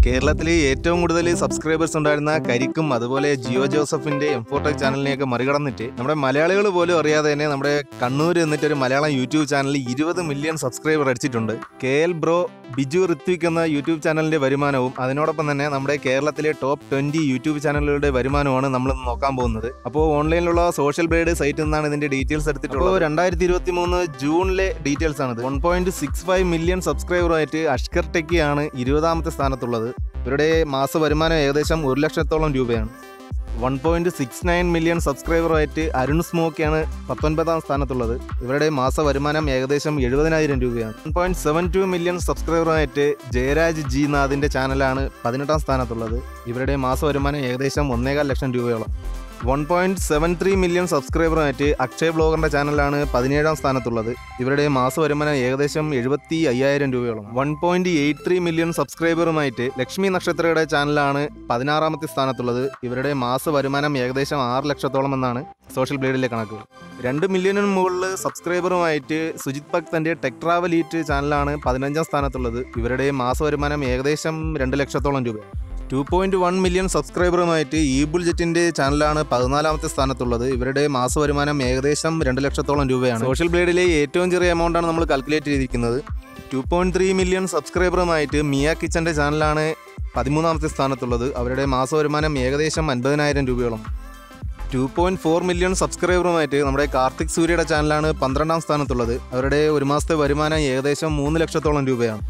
കേരളത്തിൽ ഏറ്റവും കൂടുതൽ സബ്സ്ക്രൈബേഴ്സ് ഉണ്ടായിരുന്ന കരിക്കും അതുപോലെ ജിയോ ജോസഫിന്റെ എംഫോടെക് ചാനലിനെയൊക്കെ മറികടന്നിട്ട് നമ്മുടെ മലയാളികൾ പോലും അറിയാതെ തന്നെ നമ്മുടെ കണ്ണൂർ എന്നിട്ട് ഒരു മലയാളം യൂട്യൂബ് ചാനലിൽ ഇരുപത് മില്യൺ സബ്സ്ക്രൈബർ അടിച്ചിട്ടുണ്ട് K L bro Biju Ritwik എന്ന യൂട്യൂബ് ചാനലിന്റെ വരുമാനവും അതിനോടൊപ്പം തന്നെ നമ്മുടെ കേരളത്തിലെ ടോപ്പ് ട്വന്റി യൂട്യൂബ് ചാനലുകളുടെ വരുമാനമാണ് നമ്മൾ ഇന്ന് നോക്കാൻ പോകുന്നത് അപ്പോൾ ഓൺലൈനിലുള്ള സോഷ്യൽ ബ്രേഡ് സൈറ്റിൽ നിന്നാണ് ഇതിന്റെ ഡീറ്റെയിൽസ് എടുത്തിട്ടുള്ളത് രണ്ടായിരത്തി ഇരുപത്തി മൂന്ന് ജൂണിലെ ഡീറ്റെയിൽസ് ആണിത് one point six five million സബ്സ്ക്രൈബറുമായിട്ട് അഷ്കർ ടെക്കിയാണ് ഇരുപതാമത്തെ സ്ഥാനത്തുള്ളത് ഇവരുടെ മാസ വരുമാനം ഏകദേശം ഒരു ലക്ഷത്തോളം രൂപയാണ് one point six nine million സബ്സ്ക്രൈബറുമായിട്ട് അരുൺ സ്മോക്കിയാണ് പത്തൊൻപതാം സ്ഥാനത്തുള്ളത് ഇവരുടെ മാസ വരുമാനം ഏകദേശം എഴുപതിനായിരം രൂപയാണ് one point seven two million സബ്സ്ക്രൈബറുമായിട്ട് ജയരാജ് ജി നാഥിൻ്റെ ചാനലാണ് പതിനെട്ടാം സ്ഥാനത്തുള്ളത് ഇവരുടെ മാസ വരുമാനം ഏകദേശം ഒന്നേകാൽ ലക്ഷം രൂപയോളം one point seven three million സബ്സ്ക്രൈബറുമായിട്ട് അക്ഷയ് ബ്ലോഗറിന്റെ ചാനലാണ് പതിനേഴാം സ്ഥാനത്തുള്ളത് ഇവരുടെ മാസ വരുമാനം ഏകദേശം എഴുപത്തി അയ്യായിരം രൂപയോളം one point eight three million സബ്സ്ക്രൈബറുമായിട്ട് ലക്ഷ്മി നക്ഷത്രയുടെ ചാനലാണ് പതിനാറാമത്തെ സ്ഥാനത്തുള്ളത് ഇവരുടെ മാസ വരുമാനം ഏകദേശം ആറ് ലക്ഷത്തോളം എന്നാണ് സോഷ്യൽ ബ്ലേഡിലെ കണക്കുകൾ രണ്ട് മില്യണിന് മുകളിൽ സബ്സ്ക്രൈബറുമായിട്ട് സുജിത് ഭക്തന്റെ ടെക് ട്രാവൽ ഈറ്റ് ചാനലാണ് പതിനഞ്ചാം സ്ഥാനത്തുള്ളത് ഇവരുടെ മാസ വരുമാനം ഏകദേശം രണ്ട് ലക്ഷത്തോളം രൂപ ടു പോയിന്റ് വൺ മില്യൺ സബ്സ്ക്രൈബറുമായിട്ട് ഈബുൾ ജെറ്റിന്റെ ചാനലാണ് പതിനാലാമത്തെ സ്ഥാനത്തുള്ളത് ഇവരുടെ മാസ വരുമാനം ഏകദേശം രണ്ട് ലക്ഷത്തോളം രൂപയാണ് സോഷ്യൽ ബ്ലേഡിലെ ഏറ്റവും ചെറിയ എമൗണ്ടാണ് നമ്മൾ കാൽക്കുലേറ്റ് ചെയ്തിരിക്കുന്നത് ടു പോയിന്റ് ത്രീ മില്യൺ സബ്സ്ക്രൈബറുമായിട്ട് മിയ കിച്ചന്റെ ചാനലാണ് പതിമൂന്നാമത്തെ സ്ഥാനത്തുള്ളത് അവരുടെ മാസ വരുമാനം ഏകദേശം അൻപതിനായിരം രൂപയോളം ടു പോയിന്റ് ഫോർ മില്യൺ സബ്സ്ക്രൈബറുമായിട്ട് നമ്മുടെ കാർത്തിക് സൂര്യയുടെ ചാനലാണ് പന്ത്രണ്ടാം സ്ഥാനത്തുള്ളത് അവരുടെ ഒരു മാസത്തെ വരുമാനം ഏകദേശം മൂന്ന് ലക്ഷത്തോളം രൂപയാണ്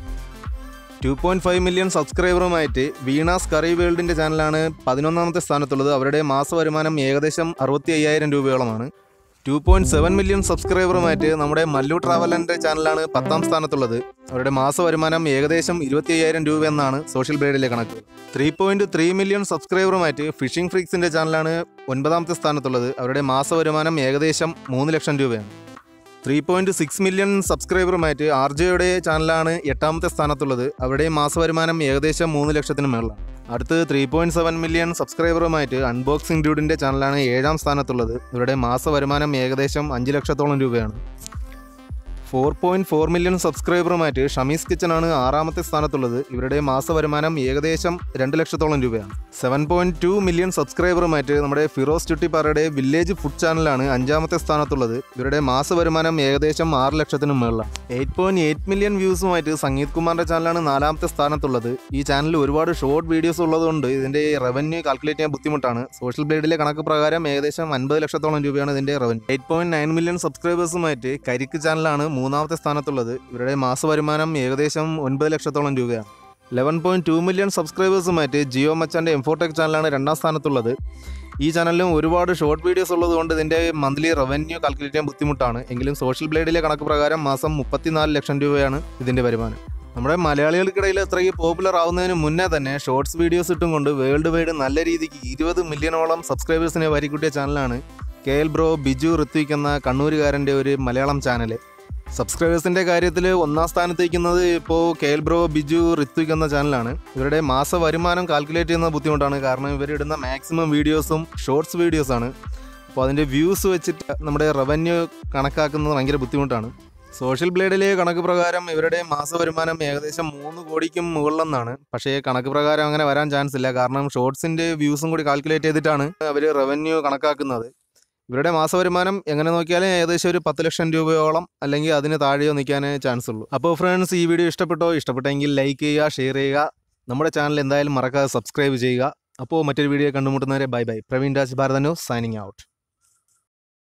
ടു പോയിന്റ് ഫൈവ് മില്യൺ സബ്സ്ക്രൈബറുമായിട്ട് വീണാസ് കറി വേൾഡിന്റെ ചാനലാണ് പതിനൊന്നാമത്തെ സ്ഥാനത്തുള്ളത് അവരുടെ മാസ വരുമാനം ഏകദേശം അറുപത്തി അയ്യായിരം രൂപയോളമാണ് ടു പോയിന്റ് സെവൻ മില്യൺ സബ്സ്ക്രൈബറുമായിട്ട് നമ്മുടെ മല്ലു ട്രാവലറിന്റെ ചാനലാണ് പത്താം സ്ഥാനത്തുള്ളത് അവരുടെ മാസ വരുമാനം ഏകദേശം ഇരുപത്തി അയ്യായിരം രൂപ എന്നാണ് സോഷ്യൽ ബ്ലേഡിലെ കണക്ക് ത്രീ പോയിന്റ് ത്രീ മില്യൺ സബ്സ്ക്രൈബറുമായിട്ട് ഫിഷിംഗ് ഫ്രീക്സിന്റെ ചാനലാണ് ഒൻപതാമത്തെ സ്ഥാനത്തുള്ളത് അവരുടെ മാസ വരുമാനം ഏകദേശം മൂന്ന് ലക്ഷം രൂപയാണ് ത്രീ പോയിന്റ് സിക്സ് മില്യൺ സബ്സ്ക്രൈബറുമായിട്ട് ആർ ജെയുടെ ചാനലാണ് എട്ടാമത്തെ സ്ഥാനത്തുള്ളത് അവരുടെ മാസ വരുമാനം ഏകദേശം മൂന്ന് ലക്ഷത്തിന് മേളിലാണ് അടുത്ത് ത്രീ പോയിന്റ് സെവൻ മില്യൺ സബ്സ്ക്രൈബറുമായിട്ട് അൺബോക്സിംഗ് ഡ്യൂഡിന്റെ ചാനലാണ് ഏഴാം സ്ഥാനത്തുള്ളത് ഇവരുടെ മാസ വരുമാനം ഏകദേശം അഞ്ച് ലക്ഷത്തോളം രൂപയാണ് ഫോർ പോയിന്റ് ഫോർ മില്യൺ സബ്സ്ക്രൈബറുമായിട്ട് ഷമീസ് കിച്ചനാണ് ആറാമത്തെ സ്ഥാനത്തുള്ളത് ഇവരുടെ മാസ വരുമാനം ഏകദേശം രണ്ട് ലക്ഷത്തോളം രൂപയാണ് സെവൻ പോയിന്റ് ടു മില്യൺ സബ്സ്ക്രൈബറുമായിട്ട് നമ്മുടെ ഫിറോസ് ചുട്ടിപ്പാറയുടെ വില്ലേജ് ഫുഡ് ചാനലാണ് അഞ്ചാമത്തെ സ്ഥാനത്തുള്ളത് ഇവരുടെ മാസ വരുമാനം ഏകദേശം ആറ് ലക്ഷത്തിനും മുകളിലാണ് എയ്റ്റ് പോയിന്റ് എയ്റ്റ് മില്യൺ വ്യൂസുമായിട്ട് സംഗീത് കുമാറിന്റെ ചാനലാണ് നാലാമത്തെ സ്ഥാനത്തുള്ളത് ഈ ചാനലിൽ ഒരുപാട് ഷോർട്ട് വീഡിയോസ് ഉള്ളതുകൊണ്ട് ഇതിന്റെ റവന്യൂ കാൽക്കുലേറ്റ് ചെയ്യാൻ ബുദ്ധിമുട്ടാണ് സോഷ്യൽ ബ്ലേഡിലെ കണക്ക് പ്രകാരം ഏകദേശം അൻപത് ലക്ഷത്തോളം രൂപയാണ് ഇതിന്റെ revenue eight point nine million സബ്സ്ക്രൈബേഴ്സുമായിട്ട് കരിക്ക് ചാനലാണ് മൂന്നാമത്തെ സ്ഥാനത്തുള്ളത് ഇവരുടെ മാസ വരുമാനം ഏകദേശം ഒൻപത് ലക്ഷത്തോളം രൂപയാണ് ലെവൻ പോയിന്റ് ടു മില്യൺ സബ്സ്ക്രൈബേഴ്സുമായിട്ട് ജിയോ മച്ചാൻ്റെ എംഫോടെക് ചാനലാണ് രണ്ടാം സ്ഥാനത്തുള്ളത് ഈ ചാനലിലും ഒരുപാട് ഷോർട്ട് വീഡിയോസ് ഉള്ളതുകൊണ്ട് ഇതിൻ്റെ മന്ത്ലി റവന്യൂ കാൽക്കുലേറ്റ് ചെയ്യാൻ ബുദ്ധിമുട്ടാണ് എങ്കിലും സോഷ്യൽ ബ്ലേഡിലെ കണക്ക് പ്രകാരം മാസം മുപ്പത്തിനാല് ലക്ഷം രൂപയാണ് ഇതിൻ്റെ വരുമാനം നമ്മുടെ മലയാളികൾക്കിടയിൽ അത്രയ്ക്ക് പോപ്പുലർ ആവുന്നതിന് മുന്നേ തന്നെ ഷോർട്സ് വീഡിയോസ് ഇട്ടും കൊണ്ട് വേൾഡ് വൈഡ് നല്ല രീതിക്ക് ഇരുപത് മില്യണോളം സബ്സ്ക്രൈബേഴ്സിനെ വരിക്കൂട്ടിയ ചാനലാണ് K L bro Biju Ritwik എന്ന കണ്ണൂരുകാരൻ്റെ ഒരു മലയാളം ചാനൽ സബ്സ്ക്രൈബേഴ്സിന്റെ കാര്യത്തിൽ ഒന്നാം സ്ഥാനത്തേക്കുന്നത് ഇപ്പോൾ K L bro Biju Ritwik എന്ന ചാനലാണ് ഇവരുടെ മാസ വരുമാനം കാൽക്കുലേറ്റ് ചെയ്യുന്നത് ബുദ്ധിമുട്ടാണ് കാരണം ഇവരിടുന്ന മാക്സിമം വീഡിയോസും ഷോർട്സ് വീഡിയോസാണ് അപ്പോൾ അതിൻ്റെ വ്യൂസ് വെച്ചിട്ട് നമ്മുടെ റവന്യൂ കണക്കാക്കുന്നത് ഭയങ്കര ബുദ്ധിമുട്ടാണ് സോഷ്യൽ ബ്ലേഡിലെ കണക്ക് പ്രകാരം ഇവരുടെ മാസ വരുമാനം ഏകദേശം മൂന്ന് കോടിക്കും മുകളിലെന്നാണ് പക്ഷേ കണക്ക് പ്രകാരം അങ്ങനെ വരാൻ ചാൻസ് ഇല്ല കാരണം ഷോർട്സിൻ്റെ വ്യൂസും കൂടി കാൽക്കുലേറ്റ് ചെയ്തിട്ടാണ് അവർ റവന്യൂ കണക്കാക്കുന്നത് ഇവരുടെ മാസ വരുമാനം എങ്ങനെ നോക്കിയാലും ഏകദേശം ഒരു പത്ത് ലക്ഷം രൂപയോളം അല്ലെങ്കിൽ അതിന് താഴെയോ നിൽക്കാനേ ചാൻസ് ഉള്ളൂ അപ്പോൾ ഫ്രണ്ട്സ് ഈ വീഡിയോ ഇഷ്ടപ്പെട്ടോ ഇഷ്ടപ്പെട്ടെങ്കിൽ ലൈക്ക് ചെയ്യുക ഷെയർ ചെയ്യുക നമ്മുടെ ചാനൽ എന്തായാലും മറക്കാതെ സബ്സ്ക്രൈബ് ചെയ്യുക അപ്പോൾ മറ്റൊരു വീഡിയോ കണ്ടുമുട്ടുന്നവരെ ബൈ ബൈ പ്രവീൺ രാജ് ഭാരതനോ സൈനിങ് ഔട്ട്